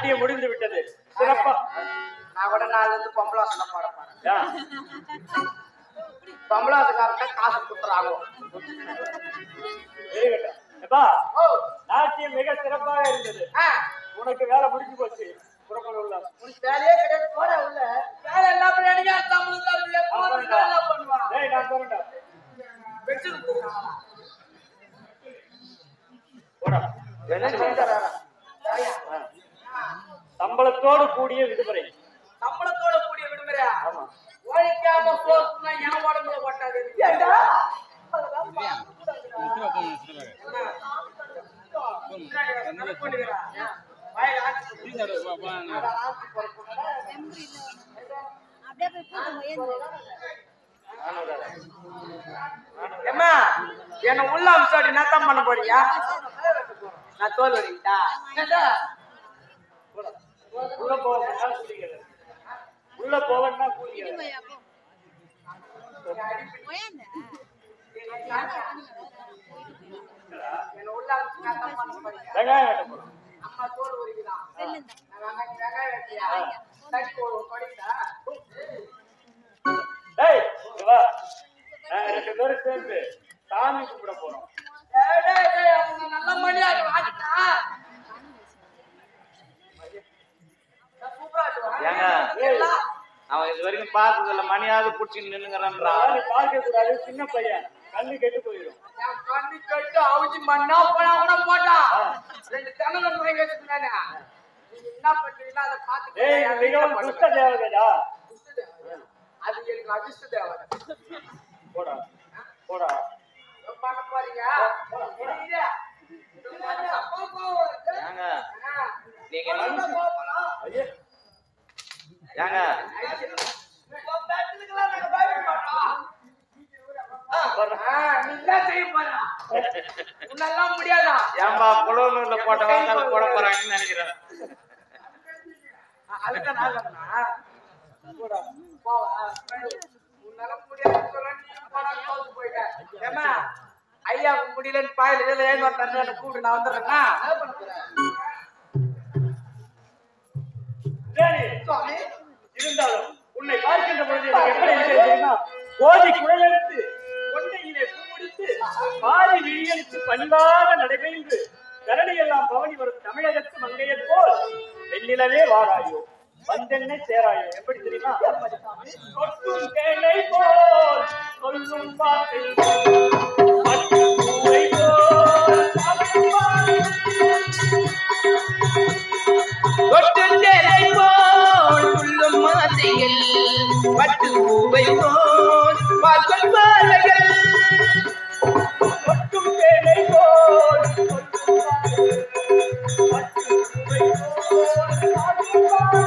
நாட்டியம் முடிந்து விட்டது சிறப்பா நான் கூட நாலு இருந்து பொம்பளை வாசனை போட போறேன் யா, பொம்பளை வாசக்காரங்க காசு கொடுத்துறாங்க இருக்கட்டும். எப்பா ஓ நாட்டியம் மிக சிறப்பாக இருந்தது ஆ உனக்கு வேலை முடிஞ்சு போச்சு புறப்பட உள்ள உனக்கு வேலையே கிடையாது போட உள்ள வேலை எல்லாம் பண்ணியா தமிழ்ல பண்ணுவான் டேய் நான் போறேன்டா போடா என்ன சொல்லிட்டாரா சம்பளத்தோடு கூடிய விடுமுறை சம்பளத்தோட கூடிய விடுமுறையா ஆமா உழைக்காம போக்குனா என் உடம்புல போட்டாது ஏண்டா அப்படியே போய் போட்டு ஏந்து நானும் வரேன். ஏம்மா என்ன உள்ள அம்சாடி என்ன தான் பண்ண போறியா நான் தோல் வரீங்களா போடா. உள்ள போவதுன்னா கூலிகள் உள்ள போவதுன்னா கூலிகள் போய் அப்போ போயாந்த என்ன உள்ள அம்சு என்ன தான் பண்ண போறீங்க வெங்காயம் வெட்ட போறோம் அம்மா தோல் வரீங்களா செல்லுந்த நான் வெங்காயம் வெங்காயம் வெட்டியா தட்டி போடு படித்தா டேய் இங்க வா நாங்க ரெண்டு பேரும் சேர்ந்து சாமி கும்பிட போறோம் டேய் டேய் டேய் அவங்க நல்ல மணியாடி வாங்கிட்டா சூப்பரா ஏங்க? இருக்கு அவன் இது வரைக்கும் பார்த்ததில்ல மணியாவது புடிச்சு நின்னுங்கிறான்றான் யாரு பார்க்க கூடாது சின்ன பையன் கண்ணு கெட்டு போயிடும் என் கண்ணு கட்டு அவிச்சு மண்ணா போனா கூட போட்டா ரெண்டு தென்னங்க முறைங்க வச்சுருந்தானே நீங்க என்ன பண்றீங்களோ அதை டேய் இது மிகவும் பார்த்து துஷ்ட தேவதைடா அது எனக்கு அதிர்ஷ்ட தேவை போடா போடா பண்ண போறீங்க இரு. போ, போ. ஏங்க ஆ. நீங்க போ, நின்னு- போ, போலாம். ஐயே ஏங்க உன் பேச்சுக்கெல்லாம் நாங்க பயப்பட மாட்டோம். ஆ, நீ என்ன செய்ய போற? உன்னெல்லாம் முடியாதா ஏன்பா புலவனூர்ல போட்ட வாங்க போட போறாங்கன்னு நினைக்கிறேன் அதுதான் நான் சொன்னா போடா போ ஆ, உன்னால முடியாதுன்னு சொல்ல நீ போடா தோத்து போயிட்ட ஏமா ஐயா முடியலன்னு பாயில இதுல ஏன் வந்தாரு என்ன கூப்பிட்டு நான் வந்துடுறேன்னா என்ன பண்ண போறேன் சரி சுவாமி இருந்தாலும் உன்னை பார்க்கின்ற பொழுது எனக்கு எப்படி இருக்கிறது தெரியுமா கோதி குழலெடுத்து கொண்டையிலே பூமுடித்து பாதி விழியளித்து பணிவாக நடைபெய்து கரடியெல்லாம் பவனி வரும் தமிழகத்து மங்கையர் போல் வெண்ணிலவே வாராயோ வந்தென்னை சேராயோ எப்படி தெரியுமா கொட்டும் தேனை போல் சொல்லும் வார்த்தை போல், பட்டுப் பூவை போல் தமிழ் தொட்டுந்தேரை போல் துள்ளும் மாதைகள் பட்டு பூவை போல் பார்க்கல் பாலைகள் கொட்டும் தேனை போல் சொல்லும் வார்த்தை பட்டுப் பூவை போல்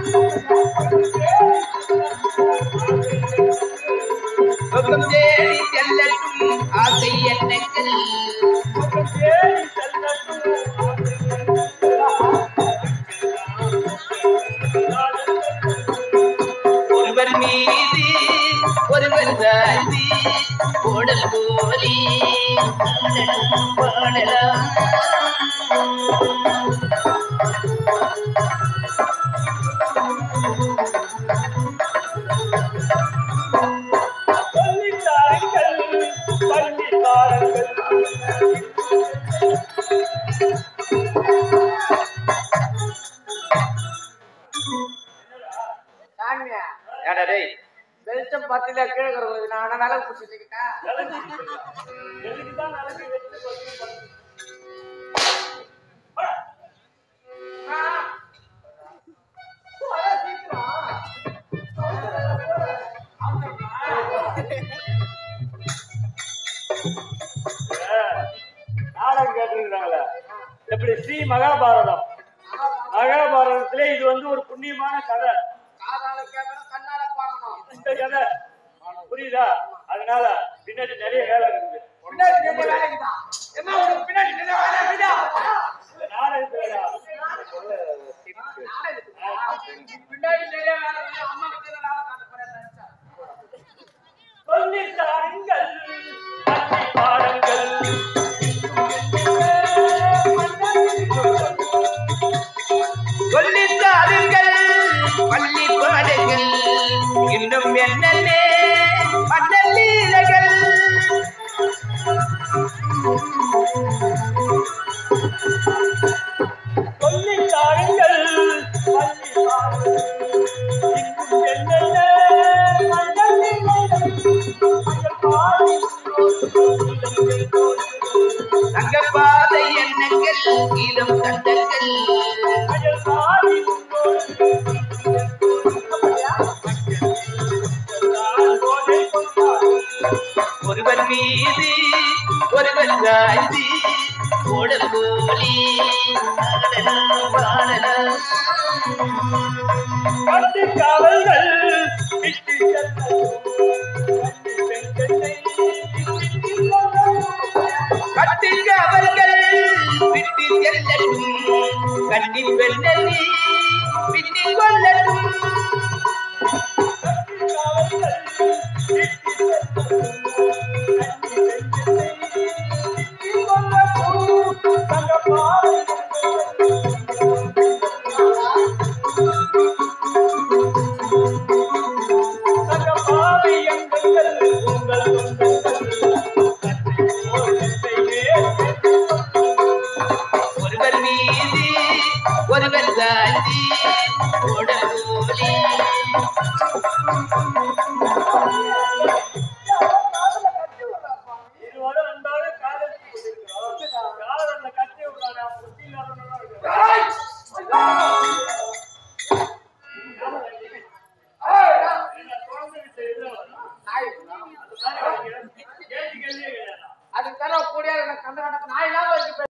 பக்கம் தேடி செல்லட்டும் ஆசை எண்ணங்கள் தேடி செல்லட்டும் ஒருவர் மீது ஒருவர் சார்ந்து ஓடல் போலி பாடலாம் சொல்லித்தாருங்கள் பள்ளித்தாருங்கள் சாமியா ஏடா டேய் வெளிச்சம் பத்துல கீழே கிடக்குறது நான் ஆனா விலை பிடிச்சிக்கிட்டேன் எதுக்குதான் நடக்கு வெச்சு சொல்லி நாடகம் கேட்டுருக்காங்களே எப்படி ஸ்ரீ மகாபாரதம் மகாபாரதத்திலே இது வந்து ஒரு புண்ணியமான கதை காதால கேட்கணும் கண்ணால பார்க்கணும் இந்த கதை புரியுதா அதனால பின்னாடி நிறைய வேலை இருக்குது பின்னாடி நிறைய வேலை இருக்குதா? என்ன உனக்கு பின்னாடி நிறைய வேலை இருக்குதா? இந்த நாடகத்துல பின்னாடி நிறைய வேலை இருக்கு. அம்மா கிட்ட வேலை காட்ட போறேன் நினைச்சேன். சொல்லித்தாருங்கள் பள்ளி பாடங்கள் சொல்லி இளம் கண்டங்கள் அயல் சாதி உன்னோடு கோதை கொண்டாடும் ஒருவர் மீது ஒருவர் சாய்ந்து ஓடல் போலி ஆடலாம் பாடலாம் பட்டு காவல்கள் விட்டு செல்லும் கட்டி பெண்களை விட்டு கொள்ளவும். கட்டில் அவர்கள் விட்டு செல்லட்டும் கட்டில் வெள்ளி விட்டு கொள்ளட்டும்